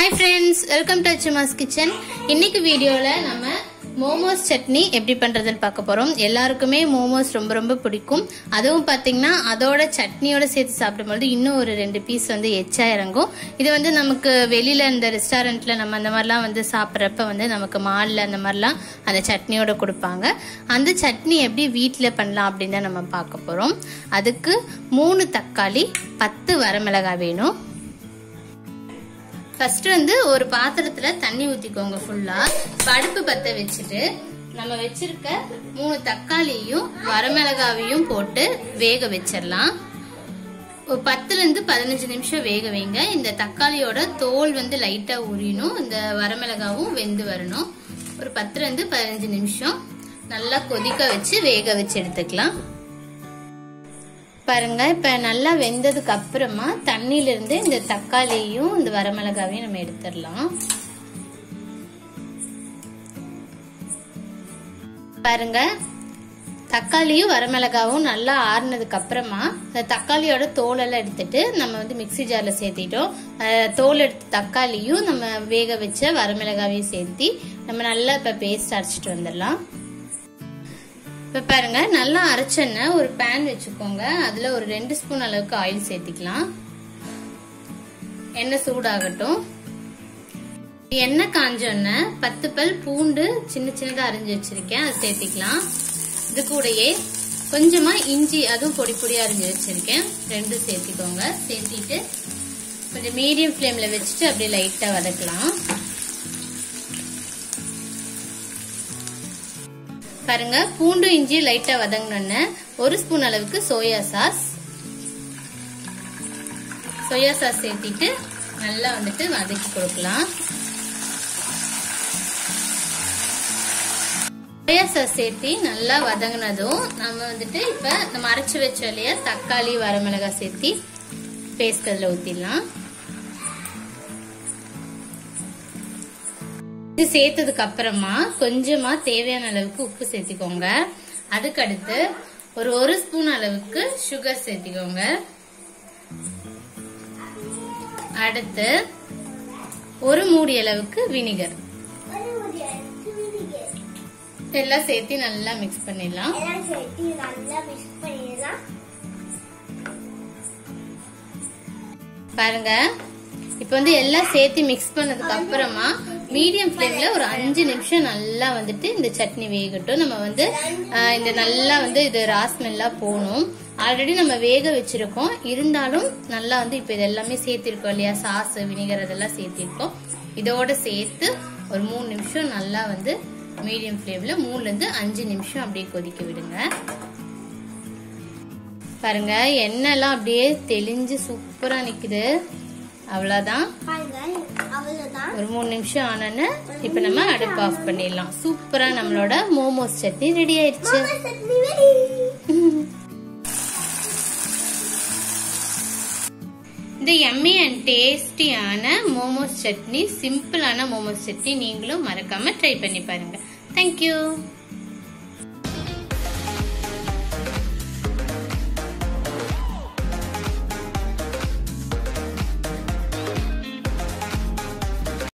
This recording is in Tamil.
Hi friends welcome to Achumas kitchen இன்னைக்கு வீடியோவில் நம்ம மோமோஸ் சட்னி எப்படி பண்ணுறதுன்னு பார்க்க போகிறோம் எல்லாருக்குமே மோமோஸ் ரொம்ப ரொம்ப பிடிக்கும் அதுவும் பார்த்தீங்கன்னா அதோட சட்னியோட சேர்த்து சாப்பிடும்போது இன்னும் ஒரு ரெண்டு பீஸ் வந்து எச்சா இறங்கும் இது வந்து நமக்கு வெளியில் இந்த ரெஸ்டாரண்ட்டில் நம்ம அந்த மாதிரிலாம் வந்து சாப்பிட்றப்ப வந்து நமக்கு மாலில் அந்த மாதிரிலாம் அந்த சட்னியோட கொடுப்பாங்க அந்த சட்னி எப்படி வீட்டில் பண்ணலாம் அப்படின்னு தான் நம்ம பார்க்க போகிறோம் அதுக்கு மூணு தக்காளி பத்து வரமிளகாய் வேணும் ஃபர்ஸ்ட் வந்து ஒரு பாத்திரத்துல தண்ணி ஊத்திக்கோங்க ஃபுல்லா அடுப்பு பத்த வச்சுட்டு நம்ம வச்சிருக்க மூணு தக்காளியும் வரமிளகாவையும் போட்டு வேக வச்சிடலாம் ஒரு பத்துல இருந்து பதினஞ்சு நிமிஷம் வேக வைங்க இந்த தக்காளியோட தோல் வந்து லைட்டா உரியணும் இந்த வரமிளகாவும் வெந்து வரணும் ஒரு பத்துல இருந்து பதினஞ்சு நிமிஷம் நல்லா கொதிக்க வச்சு வேக வச்சு எடுத்துக்கலாம் பாருங்க இப்ப நல்லா வெந்ததுக்கு அப்புறமா தண்ணியில இருந்து இந்த தக்காளியையும் இந்த வரமிளகாவையும் நம்ம எடுத்துடலாம் பாருங்க தக்காளியும் வரமிளகாவும் நல்லா ஆறுனதுக்கு அப்புறமா இந்த தக்காளியோட தோலெல்லாம் எடுத்துட்டு நம்ம வந்து மிக்சி ஜார்ல சேர்த்திட்டோம் அஹ் தோல் எடுத்த தக்காளியும் நம்ம வேக வச்ச வரமிளகாவையும் சேர்த்தி நம்ம நல்லா இப்ப பேஸ்ட் அரைச்சிட்டு வந்துடலாம் இப்ப பாருங்க நல்லா அரைச்செண்ண ஒரு பேன் வச்சுக்கோங்க அதுல ஒரு ரெண்டு ஸ்பூன் அளவுக்கு ஆயில் சேர்த்திக்கலாம் எண்ணெய் சூடாகட்டும் எண்ணெய் காஞ்சோன்ன பத்து பல் பூண்டு சின்ன சின்னதா அரிஞ்சு வச்சிருக்கேன் அதை சேர்த்திக்கலாம் இது கூடயே கொஞ்சமா இஞ்சி அதுவும் பொடி பொடியா அரிஞ்சு வச்சிருக்கேன் ரெண்டும் சேர்த்திக்கோங்க சேர்த்திட்டு கொஞ்சம் மீடியம் ஃப்ளேம்ல வச்சுட்டு அப்படியே லைட்டா வதக்கலாம் பாருங்க பூண்டு இஞ்சி லைட்டா வதங்கினோன்னு ஒரு ஸ்பூன் அளவுக்கு சோயா சாஸ் சோயா சாஸ் சேர்த்திட்டு நல்லா வந்துட்டு வதக்கி கொடுக்கலாம் சோயா சாஸ் சேர்த்தி நல்லா வதங்கினதும் நம்ம வந்துட்டு இப்ப நம்ம அரைச்சு வச்ச இல்லையா தக்காளி வரமிளகாய் சேர்த்தி பேஸ்ட் அதில் ஊத்திடலாம் இது சேர்த்ததுக்கு அப்புறமா கொஞ்சமா தேவையான அளவுக்கு உப்பு சேர்த்திக்கோங்க அதுக்கு அடுத்து ஒரு ஒரு ஸ்பூன் அளவுக்கு சுகர் சேர்த்திக்கோங்க அடுத்து ஒரு மூடி அளவுக்கு வினிகர் எல்லாம் சேர்த்து நல்லா மிக்ஸ் பண்ணிடலாம் எல்லாம் சேர்த்து நல்லா மிக்ஸ் பண்ணிடலாம் பாருங்க இப்ப வந்து எல்லாம் சேர்த்து மிக்ஸ் பண்ணதுக்கு அப்புறமா மீடியம் ஃப்ளேம்ல ஒரு அஞ்சு நிமிஷம் நல்லா வந்துட்டு இந்த சட்னி வேகட்டும் நம்ம வந்து ஆஹ், இந்த நல்லா வந்து இது ராஸ்மெல்லா போகணும் ஆல்ரெடி நம்ம வேக வச்சிருக்கோம் இருந்தாலும் நல்லா வந்து இப்ப இது எல்லாமே சேர்த்திருக்கோம் இல்லையா சாஸ் வினிகர் அதெல்லாம் சேர்த்திருக்கோம் இதோட சேர்த்து ஒரு மூணு நிமிஷம் நல்லா வந்து மீடியம் ஃப்ளேம்ல மூணுல இருந்து அஞ்சு நிமிஷம் அப்படியே கொதிக்க விடுங்க பாருங்க எண்ணெய்லாம் அப்படியே தெளிஞ்சு சூப்பரா நிக்குது அவ்வளவுதான் பாருங்க அவ்வளவுதான் ஒரு மூணு நிமிஷம் ஆனோன்னு இப்ப நம்ம அடுப்பு ஆஃப் பண்ணிடலாம் சூப்பரா நம்மளோட மோமோஸ் சட்னி ரெடி ஆயிடுச்சு மாமா சட்னி ready. இந்த எம்மி அண்ட் டேஸ்டியான மோமோஸ் சட்னி சிம்பிளான மோமோஸ் சட்னி நீங்களும் மறக்காம ட்ரை பண்ணி பாருங்க தேங்க்யூ